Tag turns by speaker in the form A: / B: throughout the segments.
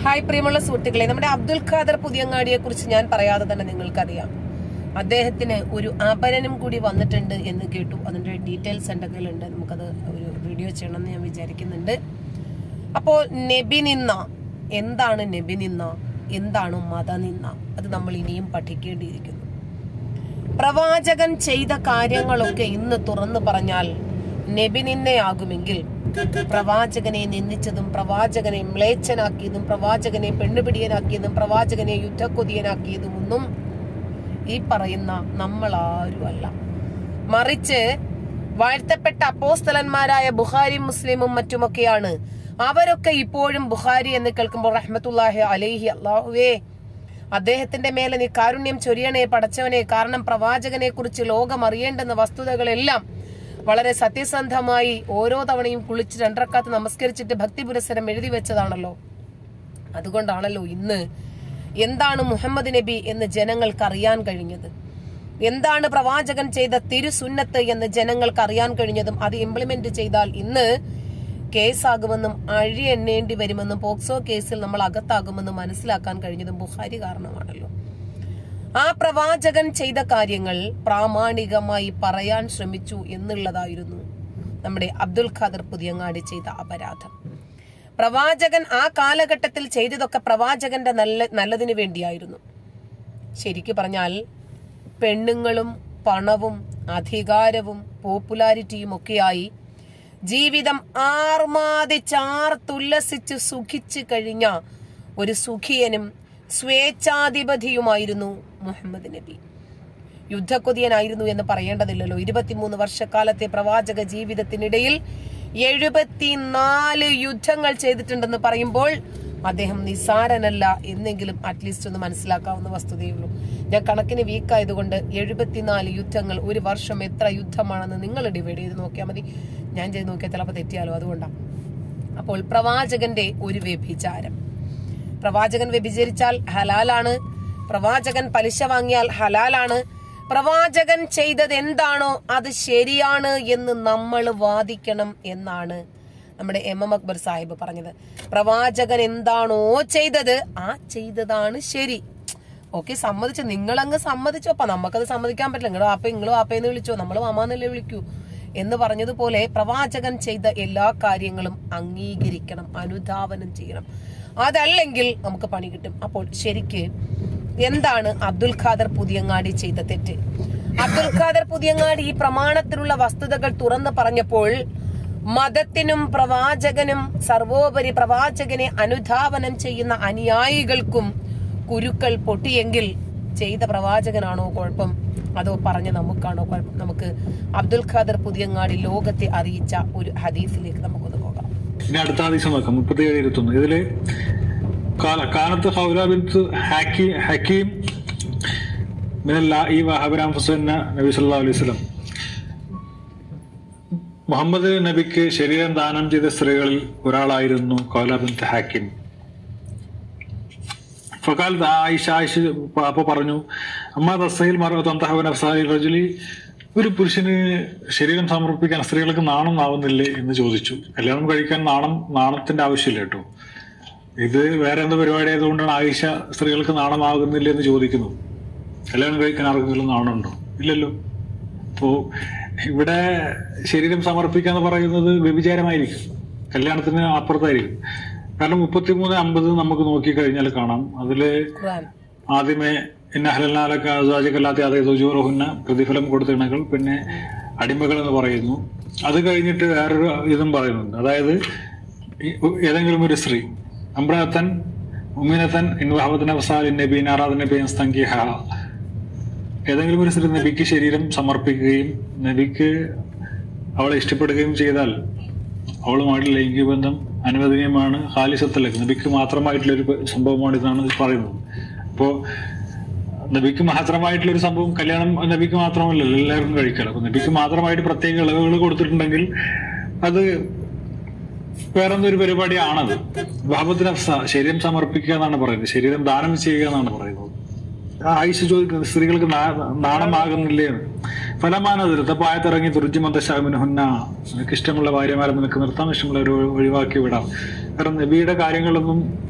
A: Hi പ്രിയമുള്ള സുഹൃത്തുക്കളെ നമ്മുടെ അബ്ദുൽ ഖാദർ പുതിയങ്ങാടിയെ കുറിച്ച് ഞാൻ പറയാതെ തന്നെ നിങ്ങൾക്കറിയാം അദ്ദേഹത്തിന് ഒരു അപരനും കൂടി വന്നിട്ടുണ്ട് എന്ന് കേട്ടു അതിന്റെ ഡീറ്റെയിൽസ് എൻ്റെ കയ്യിലുണ്ട് നമുക്കത് ഒരു വീഡിയോ ചെയ്യണമെന്ന് ഞാൻ വിചാരിക്കുന്നുണ്ട് അപ്പോൾ നബി നിന്ന എന്താണ് നബി നിന്ന എന്താണ് മതനിന്ന അത് നമ്മൾ ഇനിയും പഠിക്കേണ്ടിയിരിക്കുന്നു പ്രവാചകൻ ചെയ്ത കാര്യങ്ങളൊക്കെ ഇന്ന് തുറന്നു പറഞ്ഞാൽ നബി നിന്നയാകുമെങ്കിൽ പ്രവാചകനെ നിന്ദിച്ചതും പ്രവാചകനെ മ്ലേച്ഛനാക്കിയതും പ്രവാചകനെ പെണ്ണുപിടിയനാക്കിയതും പ്രവാചകനെ യുദ്ധക്കൊതിയനാക്കിയതും ഒന്നും ഈ പറയുന്ന നമ്മൾ ആരുമല്ല മറിച്ച് വാഴ്ത്തപ്പെട്ട അപ്പോസ്തലന്മാരായ ബുഖാരി മുസ്ലിമും മറ്റുമൊക്കെയാണ് അവരൊക്കെ ഇപ്പോഴും ബുഖാരി എന്ന് കേൾക്കുമ്പോൾ റഹ്മത്തുല്ലാഹി അലൈഹി അള്ളാഹുവേ അദ്ദേഹത്തിന്റെ മേലെ നീ കാരുണ്യം ചൊരിയണേ പടച്ചവനെ കാരണം പ്രവാചകനെ കുറിച്ച് ലോകം അറിയേണ്ടുന്ന വസ്തുതകളെല്ലാം വളരെ സത്യസന്ധമായി ഓരോ തവണയും കുളിച്ച് രണ്ടരക്കാത്ത് നമസ്കരിച്ചിട്ട് ഭക്തി പുരസ്സരം എഴുതി വെച്ചതാണല്ലോ അതുകൊണ്ടാണല്ലോ ഇന്ന് എന്താണ് മുഹമ്മദ് നബി എന്ന് ജനങ്ങൾക്ക് അറിയാൻ കഴിഞ്ഞത് എന്താണ് പ്രവാചകൻ ചെയ്ത തിരുസുന്നത്ത് എന്ന് ജനങ്ങൾക്ക് അറിയാൻ കഴിഞ്ഞതും അത് ഇംപ്ലിമെന്റ് ചെയ്താൽ ഇന്ന് കേസാകുമെന്നും അഴി എണ്ണേണ്ടി വരുമെന്നും പോക്സോ കേസിൽ നമ്മൾ അകത്താകുമെന്നും മനസ്സിലാക്കാൻ കഴിഞ്ഞതും ബുഹാരി കാരണമാണല്ലോ ആ പ്രവാചകൻ ചെയ്ത കാര്യങ്ങൾ പ്രാമാണികമായി പറയാൻ ശ്രമിച്ചു എന്നുള്ളതായിരുന്നു നമ്മുടെ അബ്ദുൽ ഖാദർ പുതിയങ്ങാടി ചെയ്ത അപരാധം പ്രവാചകൻ ആ കാലഘട്ടത്തിൽ ചെയ്തതൊക്കെ പ്രവാചകന്റെ നല്ല നല്ലതിനു വേണ്ടിയായിരുന്നു ശരിക്കു പറഞ്ഞാൽ പെണ്ണുങ്ങളും പണവും അധികാരവും പോപ്പുലാരിറ്റിയും ഒക്കെയായി ജീവിതം ആർമാദിച്ചാർത്തുല്ലസിച്ച് സുഖിച്ചു കഴിഞ്ഞ ഒരു സുഖിയനും സ്വേച്ഛാധിപതിയുമായിരുന്നു മുഹമ്മദ് നബി യുദ്ധക്കൊതിയനായിരുന്നു എന്ന് പറയേണ്ടതില്ലല്ലോ ഇരുപത്തിമൂന്ന് വർഷക്കാലത്തെ പ്രവാചക ജീവിതത്തിനിടയിൽ എഴുപത്തിനാല് യുദ്ധങ്ങൾ ചെയ്തിട്ടുണ്ടെന്ന് പറയുമ്പോൾ അദ്ദേഹം നിസാരനല്ല എന്നെങ്കിലും അറ്റ്ലീസ്റ്റ് ഒന്ന് മനസ്സിലാക്കാവുന്ന വസ്തുതയുള്ളൂ ഞാൻ കണക്കിന് വീക്കായതുകൊണ്ട് എഴുപത്തിനാല് യുദ്ധങ്ങൾ ഒരു വർഷം എത്ര യുദ്ധമാണെന്ന് നിങ്ങൾ ഡിവൈഡ് ചെയ്ത് നോക്കിയാൽ മതി ഞാൻ ചെയ്ത് നോക്കിയാൽ ചിലപ്പോൾ തെറ്റിയാലോ അതുകൊണ്ടാണ് അപ്പോൾ പ്രവാചകന്റെ ഒരു വ്യഭിചാരം പ്രവാചകൻ വ്യഭിചരിച്ചാൽ ഹലാലാണ് പ്രവാചകൻ പലിശ വാങ്ങിയാൽ ഹലാലാണ് പ്രവാചകൻ ചെയ്തത് എന്താണോ അത് ശരിയാണ് എന്ന് നമ്മൾ വാദിക്കണം എന്നാണ് നമ്മുടെ എം എം അക്ബർ സാഹിബ് പറഞ്ഞത് പ്രവാചകൻ എന്താണോ ചെയ്തത് ആ ചെയ്തതാണ് ശരി ഓക്കെ സമ്മതിച്ചു നിങ്ങൾ അങ്ങ് സമ്മതിച്ചോ അപ്പൊ നമുക്കത് സമ്മതിക്കാൻ പറ്റില്ല നിങ്ങളും ആപ്പ നിങ്ങളും ആപ്പയെന്ന് വിളിച്ചോ നമ്മൾ മാമാന്നല്ലേ വിളിക്കൂ എന്ന് പറഞ്ഞതുപോലെ പ്രവാചകൻ ചെയ്ത എല്ലാ കാര്യങ്ങളും അംഗീകരിക്കണം അനുധാവനം ചെയ്യണം അതല്ലെങ്കിൽ നമുക്ക് പണി കിട്ടും അപ്പോൾ ശരിക്ക് എന്താണ് അബ്ദുൽ ഖാദർ പുതിയങ്ങാടി ചെയ്ത തെറ്റ് അബ്ദുൽ ഖാദർ പുതിയങ്ങാടി ഈ പ്രമാണത്തിലുള്ള വസ്തുതകൾ തുറന്നു പറഞ്ഞപ്പോൾ മതത്തിനും പ്രവാചകനും സർവോപരി പ്രവാചകനെ അനുധാവനം ചെയ്യുന്ന അനുയായികൾക്കും കുരുക്കൾ പൊട്ടിയെങ്കിൽ ചെയ്ത പ്രവാചകനാണോ കുഴപ്പം അതോ പറഞ്ഞ നമുക്കാണോ കുഴപ്പം നമുക്ക് അബ്ദുൽ ഖാദർ പുതിയങ്ങാടി ലോകത്തെ അറിയിച്ച ഒരു ഹദീസിലേക്ക് നമുക്കൊന്ന് പോകാം
B: ഇനി അടുത്ത ആദേശം നോക്കാം മുപ്പത്തിയേഴ് ഇരുപത്തൊന്ന് ഇതില് കാല- കാലത്ത് ഹൗല ബിൻത്ത് ഹാക്കി ഹക്കീം മിനല്ല ഈ വഹബരാം ഹുസൈന നബി സല്ലല്ലാഹു അലൈഹി വസല്ലം മുഹമ്മദ് നബിക്ക് ശരീരം ദാനം ചെയ്ത സ്ത്രീകളിൽ ഒരാളായിരുന്നു കൗല ബിൻത്ത് ഹാക്കിം ഫക്കാലത്ത് ആയിഷ ആയിഷ അപ്പൊ പറഞ്ഞു അമ്മ തസ്സയിൽ റജുലി ഒരു പുരുഷന് ശരീരം സമർപ്പിക്കാൻ സ്ത്രീകൾക്ക് നാണം ആവുന്നില്ലേ എന്ന് ചോദിച്ചു കല്യാണം കഴിക്കാൻ നാണം നാണത്തിന്റെ ആവശ്യമില്ല കേട്ടോ ഇത് വേറെ എന്ത് പരിപാടി ആയതുകൊണ്ടാണ് ആയിഷ സ്ത്രീകൾക്ക് നാണമാകുന്നില്ല എന്ന് ചോദിക്കുന്നത് കല്യാണം കഴിക്കാൻ ആർക്കെങ്കിലും നാണമുണ്ടോ ഇല്ലല്ലോ അപ്പോ ഇവിടെ ശരീരം സമർപ്പിക്കുക എന്ന് പറയുന്നത് വ്യഭിചാരമായിരിക്കും കല്യാണത്തിന് അപ്പുറത്തായിരിക്കും കാരണം മുപ്പത്തിമൂന്ന് അമ്പത് നമുക്ക് നോക്കിക്കഴിഞ്ഞാൽ കാണാം അതില്
A: ഖുർആൻ
B: ആദ്യമേ ഇന്ന ഹലനാലൊക്കെ അസാജക്കല്ലാത്ത അതായത് ജോറഹുന്ന പ്രതിഫലം കൊടുത്ത ഇണകൾ പിന്നെ അടിമകൾ എന്ന് പറയുന്നു അത് കഴിഞ്ഞിട്ട് വേറൊരു ഇതും പറയുന്നുണ്ട് അതായത് ഈ ഏതെങ്കിലും ഒരു സ്ത്രീ അമ്രാത്തൻ ഉമ്മിനത്തൻ ഇൻവഹബത്തിൻ അവസാൽ നബീൻ ആറാദ് നബി സ്തങ്കിഹ ഏതെങ്കിലും ഒരു സ്ത്രീ നബിക്ക് ശരീരം സമർപ്പിക്കുകയും നബിക്ക് അവളെ ഇഷ്ടപ്പെടുകയും ചെയ്താൽ അവളുമായിട്ട് ലൈംഗിക ബന്ധം അനുവദനീയമാണ് ഹാലിസത്തലേക്ക് നബിക്ക് മാത്രമായിട്ടുള്ള ഒരു സംഭവമാണ് ഇതാണ് പറയുന്നത് അപ്പോ നബിക്ക് മാത്രമായിട്ടുള്ള ഒരു സംഭവം കല്യാണം നബിക്ക് മാത്രമല്ലല്ലോ എല്ലാവർക്കും കഴിക്കാം അപ്പൊ നബിക്ക് മാത്രമായിട്ട് പ്രത്യേക ഇളവുകൾ കൊടുത്തിട്ടുണ്ടെങ്കിൽ അത് വേറെന്തൊരു പരിപാടിയാണത് ഭാബത്തിന് ശരീരം സമർപ്പിക്കുക എന്നാണ് പറയുന്നത് ശരീരം ദാനം ചെയ്യുക എന്നാണ് പറയുന്നത് ആ ആയിഷ ചോദിക്കുന്നത് സ്ത്രീകൾക്ക് നാ- നാണമാകുന്നില്ലേ എന്ന് ഫലമാനതിരുത്ത പായത്തിറങ്ങി തുർജിമന്ത ഷാമിനുഹന്ന നിനക്ക് ഇഷ്ടമുള്ള ഭാര്യമാരെ നിനക്ക് നിർത്താൻ ഇഷ്ടമുള്ളവർ ഒഴിവാക്കി വിടാം കാരണം നബിയുടെ കാര്യങ്ങളൊന്നും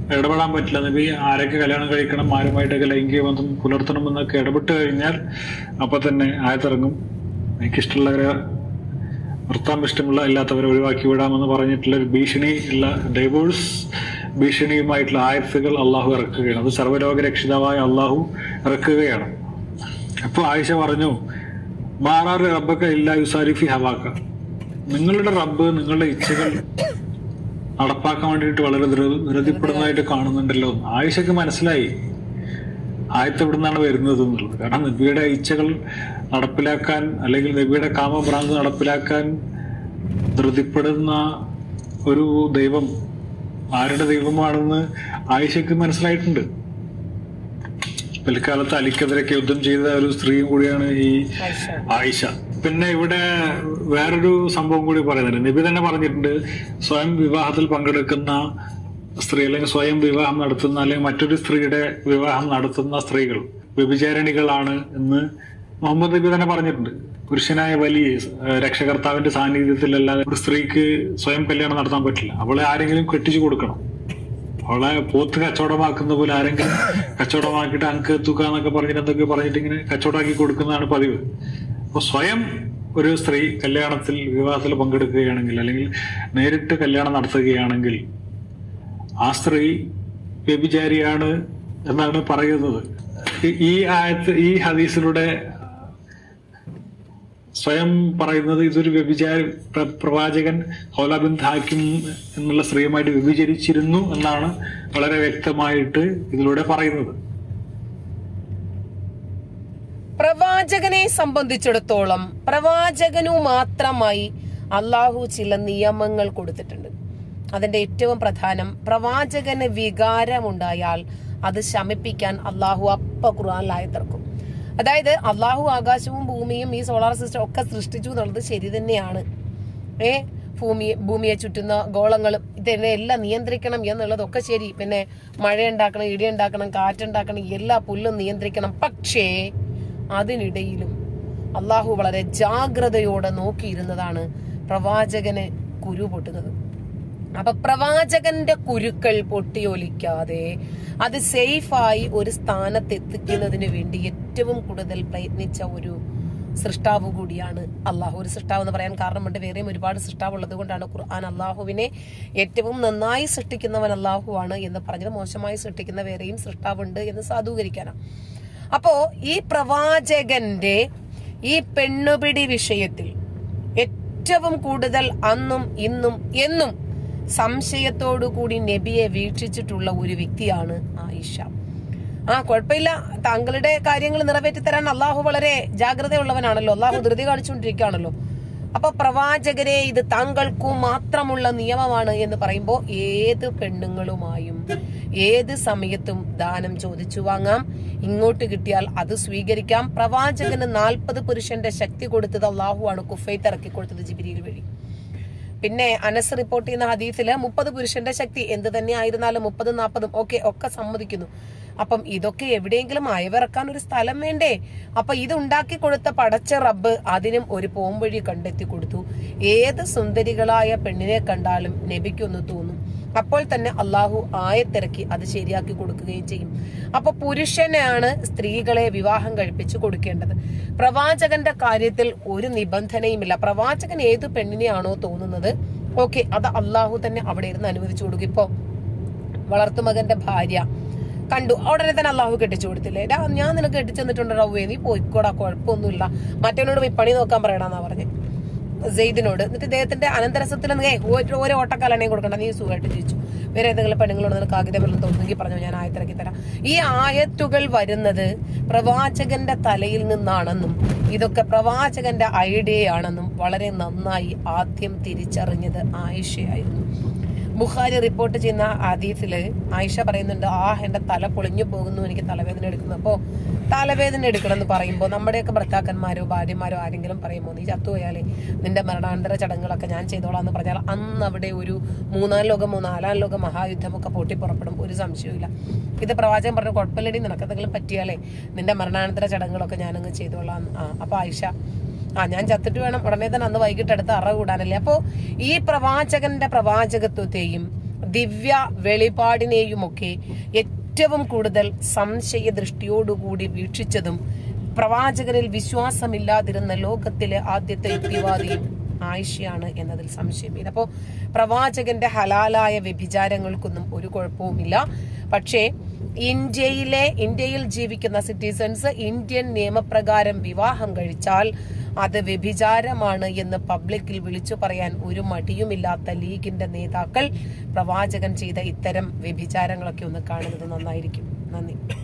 B: ഇടപെടാൻ പറ്റില്ല നബി ആരൊക്കെ കല്യാണം കഴിക്കണം ആരുമായിട്ടൊക്കെ ലൈംഗിക ബന്ധം പുലർത്തണം എന്നൊക്കെ ഇടപെട്ട് കഴിഞ്ഞാൽ അപ്പൊ തന്നെ ആയത്തിറങ്ങും എനിക്കിഷ്ടമുള്ളവരെ നിർത്താൻ ഇഷ്ടമുള്ള ഇല്ലാത്തവരെ ഒഴിവാക്കി വിടാമെന്ന് പറഞ്ഞിട്ടുള്ള ഒരു ഭീഷണി ഉള്ള ഡൈവോഴ്സ് ഭീഷണിയുമായിട്ടുള്ള ആയത്തുകൾ അള്ളാഹു ഇറക്കുകയാണ് അത് സർവ്വരോഗ രക്ഷിതാവായ അള്ളാഹു ഇറക്കുകയാണ് അപ്പൊ ആയിഷ പറഞ്ഞു മാറാറ് റബ്ബക്ക ഇല്ല യുസാരിഫി ഹവാക്ക നിങ്ങളുടെ റബ്ബ് നിങ്ങളുടെ ഇച്ഛകൾ നടപ്പാക്കാൻ വേണ്ടിയിട്ട് വളരെ ധൃ- ധൃതിപ്പെടുന്നതായിട്ട് കാണുന്നുണ്ടല്ലോ ആയിഷക്ക് മനസ്സിലായി ആയത്ത് എവിടെ നിന്നാണ് വരുന്നത് എന്നുള്ളത് കാരണം നബിയുടെ ഇച്ഛകൾ നടപ്പിലാക്കാൻ അല്ലെങ്കിൽ നബിയുടെ കാമഭ്രാന്ത് നടപ്പിലാക്കാൻ ധൃതിപ്പെടുന്ന ഒരു ദൈവം ആരുടെ ദൈവമാണെന്ന് ആയിഷക്ക് മനസ്സിലായിട്ടുണ്ട് പിൽക്കാലത്ത് അലിക്കെതിരൊക്കെ യുദ്ധം ചെയ്ത ഒരു സ്ത്രീയും കൂടിയാണ് ഈ
A: ആയിഷ
B: ആയിഷ പിന്നെ ഇവിടെ വേറൊരു സംഭവം കൂടി പറയുന്നുണ്ട് നബി തന്നെ പറഞ്ഞിട്ടുണ്ട് സ്വയം വിവാഹത്തിൽ പങ്കെടുക്കുന്ന സ്ത്രീ അല്ലെങ്കിൽ സ്വയം വിവാഹം നടത്തുന്ന അല്ലെങ്കിൽ മറ്റൊരു സ്ത്രീയുടെ വിവാഹം നടത്തുന്ന സ്ത്രീകൾ വ്യഭിചാരിണികളാണ് എന്ന് മുഹമ്മദ് നബി തന്നെ പറഞ്ഞിട്ടുണ്ട് പുരുഷനായ വലിയ ഏഹ്, രക്ഷകർത്താവിന്റെ സാന്നിധ്യത്തിലല്ലാതെ ഒരു സ്ത്രീക്ക് സ്വയം കല്യാണം നടത്താൻ പറ്റില്ല അവളെ ആരെങ്കിലും കെട്ടിച്ചു കൊടുക്കണം അവളെ പോത്ത് കച്ചവടമാക്കുന്ന പോലെ ആരെങ്കിലും കച്ചവടമാക്കിയിട്ട് അങ്ക് തുക എന്നൊക്കെ പറഞ്ഞിട്ട് എന്തൊക്കെ പറഞ്ഞിട്ട് ഇങ്ങനെ കച്ചവടമാക്കി കൊടുക്കുന്നതാണ് പതിവ് അപ്പൊ സ്വയം ഒരു സ്ത്രീ കല്യാണത്തിൽ വിവാഹത്തിൽ പങ്കെടുക്കുകയാണെങ്കിൽ അല്ലെങ്കിൽ നേരിട്ട് കല്യാണം നടത്തുകയാണെങ്കിൽ ആ സ്ത്രീ വ്യഭിചാരിയാണ് എന്നാണ് പറയുന്നത് ഈ- ഈ ആയത്ത് ഈ ഹദീസിലൂടെ സ്വയം പറയുന്നത് ഇതൊരു വ്യഭിചാര പ്ര- പ്രവാചകൻ ഹൗലാബിൻ ഹാക്കിം എന്നുള്ള സ്ത്രീയുമായിട്ട് വ്യഭിചരിച്ചിരുന്നു എന്നാണ് വളരെ വ്യക്തമായിട്ട് ഇതിലൂടെ പറയുന്നത്
A: പ്രവാചകനെ സംബന്ധിച്ചിടത്തോളം പ്രവാചകനു മാത്രമായി അള്ളാഹു ചില നിയമങ്ങൾ കൊടുത്തിട്ടുണ്ട് അതിന്റെ ഏറ്റവും പ്രധാനം പ്രവാചകന് വികാരമുണ്ടായാൽ അത് ശമിപ്പിക്കാൻ അള്ളാഹു അപ്പ ഖുർആനിലായി തീർക്കും അതായത് അള്ളാഹു ആകാശവും ഭൂമിയും ഈ സോളാർ സിസ്റ്റം ഒക്കെ സൃഷ്ടിച്ചു എന്നുള്ളത് ശരി തന്നെയാണ് ഏ ഭൂമി ഭൂമിയെ ചുറ്റുന്ന ഗോളങ്ങളും ഇതിനെ എല്ലാം നിയന്ത്രിക്കണം എന്നുള്ളതൊക്കെ ശരി പിന്നെ മഴ ഉണ്ടാക്കണം ഇടി ഉണ്ടാക്കണം കാറ്റുണ്ടാക്കണം എല്ലാ പുല്ലും നിയന്ത്രിക്കണം പക്ഷേ അതിനിടയിലും അള്ളാഹു വളരെ ജാഗ്രതയോടെ നോക്കിയിരുന്നതാണ് പ്രവാചകന് കുരു പൊട്ടുന്നത് അപ്പൊ പ്രവാചകന്റെ കുരുക്കൾ പൊട്ടിയൊലിക്കാതെ അത് സേഫായി ഒരു സ്ഥാനത്ത് എത്തിക്കുന്നതിന് വേണ്ടി ഏറ്റവും കൂടുതൽ പ്രയത്നിച്ച ഒരു സൃഷ്ടാവ് കൂടിയാണ് അള്ളാഹു ഒരു സൃഷ്ടാവ് എന്ന് പറയാൻ കാരണമുണ്ട് വേറെയും ഒരുപാട് സൃഷ്ടാവ് ഉള്ളത് കൊണ്ടാണ് ഖുർആൻ അള്ളാഹുവിനെ ഏറ്റവും നന്നായി സൃഷ്ടിക്കുന്നവൻ അള്ളാഹുവാണ് എന്ന് പറഞ്ഞത് മോശമായി സൃഷ്ടിക്കുന്ന വേറെയും സൃഷ്ടാവുണ്ട് എന്ന് സാധൂകരിക്കാനാണ് അപ്പോ ഈ പ്രവാചകന്റെ ഈ പെണ്ണുപിടി വിഷയത്തിൽ ഏറ്റവും കൂടുതൽ അന്നും ഇന്നും എന്നും സംശയത്തോടു കൂടി നബിയെ വീക്ഷിച്ചിട്ടുള്ള ഒരു വ്യക്തിയാണ് ആയിഷ ആ കുഴപ്പമില്ല താങ്കളുടെ കാര്യങ്ങൾ നിറവേറ്റി തരാൻ അള്ളാഹു വളരെ ജാഗ്രതയുള്ളവനാണല്ലോ അള്ളാഹു ധൃതി കാണിച്ചുകൊണ്ടിരിക്കുകയാണല്ലോ അപ്പൊ പ്രവാചകരെ ഇത് താങ്കൾക്കു മാത്രമുള്ള നിയമമാണ് എന്ന് പറയുമ്പോൾ ഏത് പെണ്ണുങ്ങളുമായും ഏത് സമയത്തും ദാനം ചോദിച്ചു വാങ്ങാം ഇങ്ങോട്ട് കിട്ടിയാൽ അത് സ്വീകരിക്കാം പ്രവാചകന് നാൽപ്പത് പുരുഷന്റെ ശക്തി കൊടുത്തത് അള്ളാഹുവാണ് കുഫൈത്ത് ഇറക്കി കൊടുത്തത് ജിബിരിയിൽ വഴി പിന്നെ അനസ് റിപ്പോർട്ട് ചെയ്യുന്ന ഹദീസില് മുപ്പത് പുരുഷന്റെ ശക്തി എന്ത് തന്നെ ആയിരുന്നാലും മുപ്പതും നാൽപ്പതും ഓക്കെ ഒക്കെ സമ്മതിക്കുന്നു അപ്പം ഇതൊക്കെ എവിടെയെങ്കിലും അയവിറക്കാൻ ഒരു സ്ഥലം വേണ്ടേ അപ്പൊ ഇത് ഉണ്ടാക്കി കൊടുത്ത പടച്ച റബ്ബ് അതിനും ഒരു പോംവഴി കണ്ടെത്തി കൊടുത്തു ഏത് സുന്ദരികളായ പെണ്ണിനെ കണ്ടാലും നബിക്കൊന്ന് തോന്നും അപ്പോൾ തന്നെ അള്ളാഹു ആയത്തിറക്കി അത് ശരിയാക്കി കൊടുക്കുകയും ചെയ്യും അപ്പൊ പുരുഷനാണ് സ്ത്രീകളെ വിവാഹം കഴിപ്പിച്ചു കൊടുക്കേണ്ടത് പ്രവാചകന്റെ കാര്യത്തിൽ ഒരു നിബന്ധനയുമില്ല പ്രവാചകൻ ഏത് പെണ്ണിനെയാണോ തോന്നുന്നത് ഓക്കെ അത് അള്ളാഹു തന്നെ അവിടെ ഇരുന്ന് അനുവദിച്ചു കൊടുക്കും ഇപ്പൊ വളർത്തുമകന്റെ ഭാര്യ കണ്ടു ഉടനെ തന്നെ അള്ളാഹു കെട്ടിച്ചു കൊടുത്തില്ലേ "ഡാ, ഞാൻ നിനക്ക് കെട്ടിച്ചെന്നിട്ടുണ്ട് റവ്വേ നീ പോയിക്കോടാ കുഴപ്പമൊന്നുമില്ല മറ്റവനോട് പോയി പണി നോക്കാൻ പറയണമെന്നാ പറഞ്ഞേ സെയ്ദിനോട് എന്നിട്ട് ഇദ്ദേഹത്തിന്റെ അനന്തരസത്തിൽ ഏ ഓരോ ഓട്ടക്കാലണയും കൊടുക്കണ്ട നീ സുഖമായിട്ട് ജീവിച്ചു വേറെ ഏതെങ്കിലും പെണ്ണുങ്ങളോട് നിനക്ക് ആഗ്രഹം വല്ലതും തോന്നുന്നെങ്കിൽ പറഞ്ഞു ഞാൻ ആയത്തിറക്കി തരാം ഈ ആയത്തുകൾ വരുന്നത് പ്രവാചകന്റെ തലയിൽ നിന്നാണെന്നും ഇതൊക്കെ പ്രവാചകന്റെ ഐഡിയയാണെന്നും വളരെ നന്നായി ആദ്യം തിരിച്ചറിഞ്ഞത് ആയിഷയായിരുന്നു ബുഖാരി റിപ്പോർട്ട് ചെയ്യുന്ന ഹദീസില് ആയിഷ പറയുന്നുണ്ട് ആ എന്റെ തല പൊളിഞ്ഞു പോകുന്നു എനിക്ക് തലവേദന എടുക്കുന്നു അപ്പോ തലവേദന എടുക്കണം എന്ന് പറയുമ്പോൾ നമ്മുടെയൊക്കെ ഭർത്താക്കന്മാരോ ഭാര്യമാരോ ആരെങ്കിലും പറയുമ്പോൾ നീ ചത്തുപോയാലേ നിന്റെ മരണാനന്തര ചടങ്ങുകളൊക്കെ ഞാൻ ചെയ്തോളാം എന്ന് പറഞ്ഞാൽ അന്ന് അവിടെ ഒരു മൂന്നാം ലോകമോ നാലാം ലോക മഹായുദ്ധമൊക്കെ പൊട്ടി പുറപ്പെടും ഒരു സംശയവുമില്ല ഇത് പ്രവാചകൻ പറഞ്ഞു കുഴപ്പമില്ലടി നിനക്ക് എന്തെങ്കിലും പറ്റിയാലേ നിന്റെ മരണാനന്തര ചടങ്ങുകളൊക്കെ ഞാനങ്ങ് ചെയ്തോളാം എന്ന്. ആ അപ്പൊ ആയിഷ ആ ഞാൻ ചത്തിട്ട് വേണം ഉടനെ തന്നെ അന്ന് വൈകിട്ട് അടുത്ത് അറ കൂടാനല്ലേ അപ്പോ ഈ പ്രവാചകന്റെ പ്രവാചകത്വത്തെയും ദിവ്യ വെളിപാടിനെയുമൊക്കെ ഏറ്റവും കൂടുതൽ സംശയ ദൃഷ്ടിയോടുകൂടി വീക്ഷിച്ചതും പ്രവാചകനിൽ വിശ്വാസമില്ലാതിരുന്ന ലോകത്തിലെ ആദ്യത്തെ യുക്തിവാദിയും ആയിഷയാണ് എന്നതിൽ സംശയമില്ല അപ്പോൾ പ്രവാചകന്റെ ഹലാലായ വ്യഭിചാരങ്ങൾക്കൊന്നും ഒരു കുഴപ്പവുമില്ല പക്ഷേ ഇന്ത്യയിലെ ഇന്ത്യയിൽ ജീവിക്കുന്ന സിറ്റിസൺസ് ഇന്ത്യൻ നിയമപ്രകാരം വിവാഹം കഴിച്ചാൽ അത് വ്യഭിചാരമാണ് എന്ന് പബ്ലിക്കിൽ വിളിച്ചു പറയാൻ ഒരു മടിയുമില്ലാത്ത ലീഗിന്റെ നേതാക്കൾ പ്രവാചകൻ ചെയ്ത ഇത്തരം വ്യഭിചാരങ്ങളൊക്കെ ഒന്ന് കാണുന്നത് നന്നായിരിക്കും നന്ദി